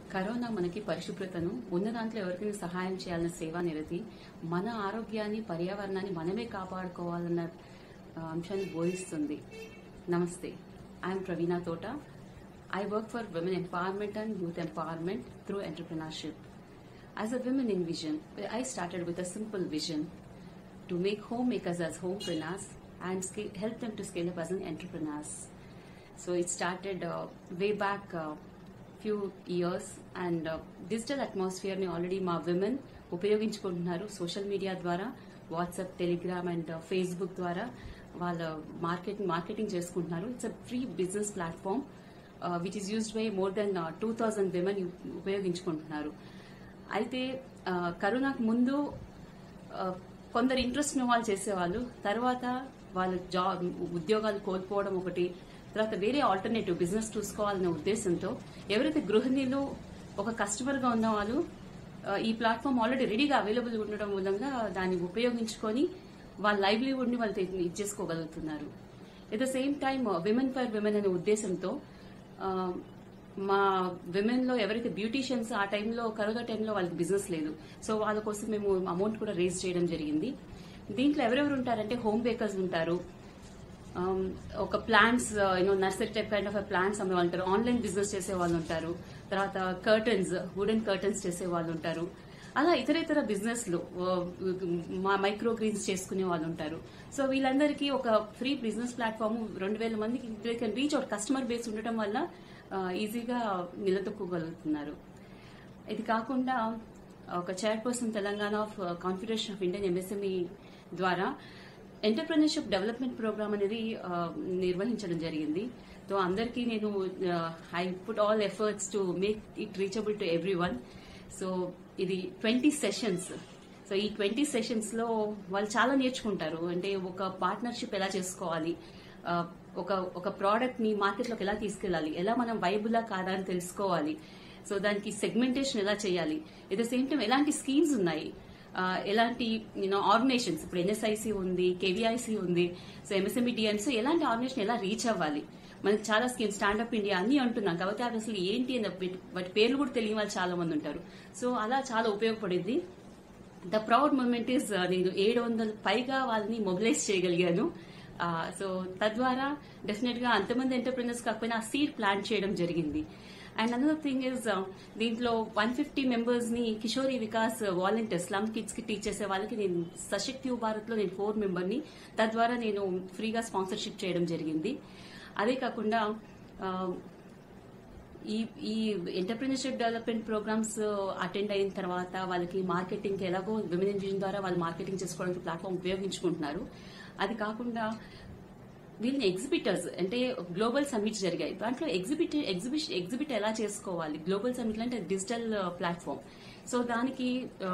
Corona మనకి పరిశుభ్రతను ఉన్న దాంట్లో ఎవరికైనా సహాయం చేయాలన్న సేవా నిరతి మన ఆరోగ్యాన్ని పర్యావరణాన్ని మనమే కాపాడుకోవాలన్న ఆ, అంశాన్ని బోధిస్తుంది నమస్తే I'm Praveena Thota I work for women empowerment and youth empowerment through entrepreneurship As a women in vision, I started with a simple vision to make homemakers as homepreneurs and scale, help them to scale up as an entrepreneurs. So it started uh, way back uh, few years and uh, digital atmosphere ని already మా women ఉపయోగించుకుంటున్నారు social media ద్వారా WhatsApp Telegram and Facebook ద్వారా వాళ్ళ market marketing చేసుకుంటున్నారు it's a free business platform which is used by more than two thousand women ఉపయోగించుకుంటున్నారు అయితే ఆ, కరోనాకు ముందు ఆ, కొందరు ఇంట్రెస్ట్ ఉన్న వాళ్ళు చేసేవాళ్ళు తర్వాత వాళ్ళ జాబ్ ఉద్యోగాలు కోల్పోవడం ఒకటి తర్వాత వేరే ఆల్టర్నేటివ్ బిజినెస్ చూసుకోవాలనే ఉద్దేశంతో ఎవరైతే గృహిణీలు ఒక కస్టమర్ గా ఉన్న వాళ్ళు ఆ, ఈ ప్లాట్ఫామ్ ఆల్రెడీ రెడీగా అవైలబుల్ ఉండడం మూలంగా దాన్ని ఉపయోగించుకొని వాళ్ళ లైవ్లీహుడ్ ని వాళ్ళు తె- ఇచ్చేసుకోగలుగుతున్నారు at the same time women for women అనే ఉద్దేశంతో ఆ, మా విమెన్ లో ఎవరైతే బ్యూటీషియన్స్ ఆ టైంలో కరోనా టైంలో వాళ్ళకి బిజినెస్ లేదు సో వాళ్ళ కోసం మేము అమౌంట్ కూడా రేజ్ చేయడం జరిగింది దీంట్లో ఎవరెవరు ఉంటారంటే హోమ్ బేకర్స్ ఉంటారు um, ఒక plants you know nursery type kind of plants అమ్మే వాళ్ళు ఉంటారు ఆన్లైన్ బిజినెస్ చేసే వాళ్ళు ఉంటారు తర్వాత కర్టన్స్ వుడెన్ కర్టన్స్ చేసే వాళ్ళు ఉంటారు అలా ఇతర ఇతర బిజినెస్ లో uh, మా మైక్రో గ్రీన్స్ చేసుకునే వాళ్ళు ఉంటారు సో వీళ్ళందరికీ ఒక ఫ్రీ బిజినెస్ ప్లాట్ఫామ్ రెండు వేల మందికి can reach out customer base ఉండటం వల్ల ఈజీగా నిలదొక్కగలుగుతున్నారు ఇది కాకుండా ఒక chairperson Telangana of confederation of Indian MSME ద్వారా ఎంటర్ప్రినర్షిప్ డెవలప్మెంట్ ప్రోగ్రామ్ అనేది ఆ, నిర్వహించడం జరిగింది సో అందరికీ నేను I put all efforts to make it reachable to everyone so ఇది ట్వంటీ సెషన్స్ సో ఈ ట్వంటీ సెషన్స్ లో వాళ్ళు చాలా నేర్చుకుంటారు అంటే ఒక పార్ట్నర్షిప్ ఎలా చేసుకోవాలి ఆ, ఒక ఒక ప్రోడక్ట్ ని మార్కెట్ లోకి ఎలా తీసుకెళ్ళాలి ఎలా మనం వైబులా కాదా అని తెలుసుకోవాలి సో దానికి సెగ్మెంటేషన్ ఎలా చేయాలి ఎట్ ద సేమ్ టైం ఎలాంటి స్కీమ్స్ ఉన్నాయి ఆ, ఎలాంటి యూనో ఆర్గనైజేషన్స్ ఇప్పుడు ఎన్ఎస్ఐసి ఉంది కేవీఐసి ఉంది సో ఎంఎస్ఎంఈ డిఎన్ సో ఎలాంటి ఆర్గనైజేషన్ ఎలా రీచ్ అవ్వాలి మనకి చాలా స్కీమ్ స్టాండప్ ఇండియా అన్ని అంటున్నాం కాబట్టి అవి అసలు ఏంటి అని వాటి- వాటి పేర్లు కూడా తెలియని వాళ్ళు చాలా మంది ఉంటారు సో అలా చాలా ఉపయోగపడింది ద ప్రౌడ్ మూమెంట్ ఈస్ నేను ఏడు వందల పైగా వాళ్ళని మొబిలైజ్ చేయగలిగాను సో తద్వారా డెఫినెట్ గా అంతమంది ఎంటర్ప్రినర్స్ కాకపోయినా ఆ సీడ్ ప్లాన్ చేయడం జరిగింది అండ్ అనదర్ థింగ్ ఇస్ దీంట్లో వన్ ఫిఫ్టీ మెంబర్స్ ని Kishori Vikas volunteers slum kids కి టీచ్ చేసే వాళ్ళకి నేను సశక్తి భారత్ లో నేను ఫోర్ మెంబర్ ని తద్వారా నేను ఫ్రీగా స్పాన్సర్షిప్ చేయడం జరిగింది అదే కాకుండా ఆ, ఈ ఈ ఎంటర్ప్రినర్షిప్ డెవలప్మెంట్ ప్రోగ్రామ్స్ అటెండ్ అయిన తర్వాత వాళ్ళకి మార్కెటింగ్ ఎలాగో విమెన్ ఇంజిన్ ద్వారా వాళ్ళు మార్కెటింగ్ చేసుకోవడానికి ప్లాట్ఫామ్ ఉపయోగించుకుంటున్నారు అది కాకుండా వీళ్ళని ఎగ్జిబిటర్స్ అంటే గ్లోబల్ సమ్మిట్స్ జరిగాయి దాంట్లో ఎగ్జిబిట్ ఎగ్జిబిషన్ ఎగ్జిబిట్ ఎలా చేసుకోవాలి గ్లోబల్ సమ్మిట్ అంటే డిజిటల్ ప్లాట్ఫామ్ సో దానికి ఆ,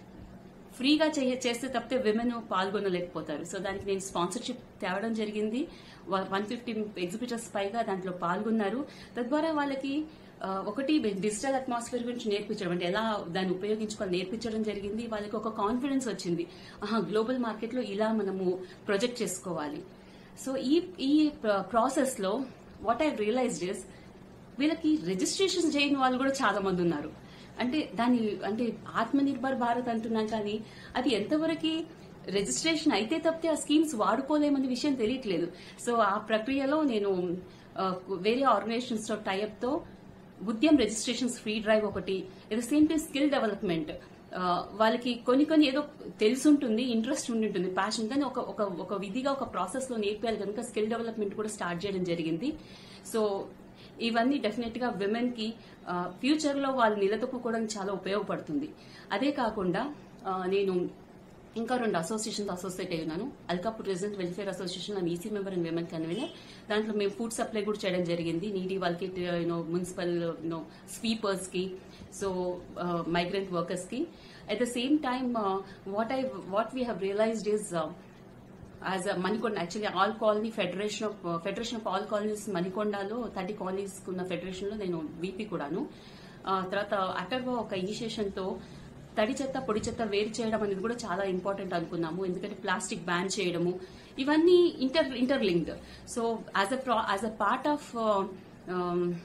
ఫ్రీగా చేయ- చేస్తే తప్పితే విమెన్ పాల్గొనలేకపోతారు సో దానికి నేను స్పాన్సర్షిప్ తేవడం జరిగింది వన్ ఫిఫ్టీ ఎగ్జిబిటర్స్ పైగా దాంట్లో పాల్గొన్నారు తద్వారా వాళ్ళకి ఆ, ఒకటి డిజిటల్ అట్మాస్ఫియర్ గురించి నేర్పించడం అంటే ఎలా దాన్ని ఉపయోగించుకోవాలి నేర్పించడం జరిగింది వాళ్ళకి ఒక కాన్ఫిడెన్స్ వచ్చింది ఆహా గ్లోబల్ మార్కెట్ లో ఇలా మనము ప్రొజెక్ట్ చేసుకోవాలి సో ఈ ఈ ప్రాసెస్ లో వాట్ ఐ రియలైజ్డ్ ఇస్ వీళ్ళకి రిజిస్ట్రేషన్ చేయని వాళ్ళు కూడా చాలా మంది ఉన్నారు అంటే దాని అంటే ఆత్మనిర్భర్ భారత్ అంటున్నాం కానీ అది ఎంతవరకు రిజిస్ట్రేషన్ అయితే తప్పితే ఆ స్కీమ్స్ వాడుకోలేమనే విషయం తెలియట్లేదు సో ఆ ప్రక్రియలో నేను ఆ, వేరే ఆర్గనైజేషన్స్ తో టైఅప్ తో ఉద్యమ్ రిజిస్ట్రేషన్స్ ఫ్రీ డ్రైవ్ ఒకటి at the same time skill development ఆ, వాళ్ళకి కొన్ని కొన్ని ఏదో తెలుసుంటుంది ఇంట్రెస్ట్ ఉండి ఉంటుంది ప్యాషన్ కానీ ఒక ఒక ఒక విధిగా ఒక ప్రాసెస్ లో నేర్పాలి కనుక స్కిల్ డెవలప్మెంట్ కూడా స్టార్ట్ చేయడం జరిగింది సో ఇవన్నీ డెఫినెట్ గా విమెన్ కి ఫ్యూచర్ లో వాళ్ళు నిలదొక్కుకోవడానికి చాలా ఉపయోగపడుతుంది అదే కాకుండా ఆ, నేను ఇంకా రెండు అసోసియేషన్స్ అసోసియేట్ అయి ఉన్నాను అల్కాపూర్ రెసిడెంట్ వెల్ఫేర్ అసోసియేషన్ లో EC member and women convener దాంట్లో మేము ఫుడ్ సప్లై కూడా చేయడం జరిగింది నీడీ వాళ్ళకి యూనో మున్సిపల్ యూనో స్వీపర్స్ కి సో మైగ్రెంట్ వర్కర్స్ కి at the same time what I what we have realized is as a Manikonda actually all colony federation of federation of all colonies మణికొండలో thirty colonies ఉన్న federation లో నేను VP కూడాను ఆ, తర్వాత అటర్వా ఒక ఇనిషియేషన్ తో తడి చెత్త పొడి చెత్త వేరు చేయడం అనేది కూడా చాలా ఇంపార్టెంట్ అనుకున్నాము ఎందుకంటే ప్లాస్టిక్ బ్యాన్ చేయడము ఇవన్నీ inter interlinked so as a as a part of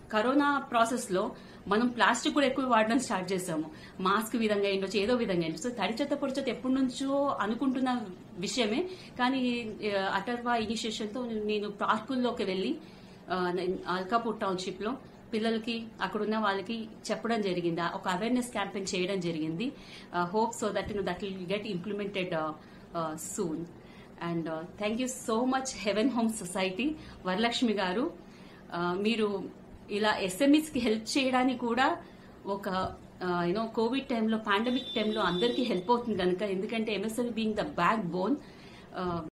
corona process లో మనం ప్లాస్టిక్ కూడా ఎక్కువ వాడడం స్టార్ట్ చేసాము మాస్క్ విధంగా ఏంటో ఏదో విధంగా ఏంటో సో తడి చెత్త పొడి చెత్త ఎప్పటి నుంచో అనుకుంటున్న విషయమే కానీ ఆ, అటర్వా ఇనిషియేషన్ తో నేను పార్కుల్లోకి వెళ్ళి ఆ, నేను అల్కాపూర్ టౌన్షిప్ లో పిల్లలకి అక్కడ ఉన్న వాళ్ళకి చెప్పడం జరిగింది ఒక అవేర్నెస్ క్యాంపెయిన్ చేయడం జరిగింది hope so that that will get implemented soon and thank you so much heaven home society Varalakshmi garu ఆ, మీరు ఇలా ఎస్ఎంఈస్ కి హెల్ప్ చేయడానికి కూడా ఒక యూనో కోవిడ్ టైంలో పాండమిక్ టైంలో అందరికీ హెల్ప్ అవుతుంది కనుక ఎందుకంటే MSL being the back bone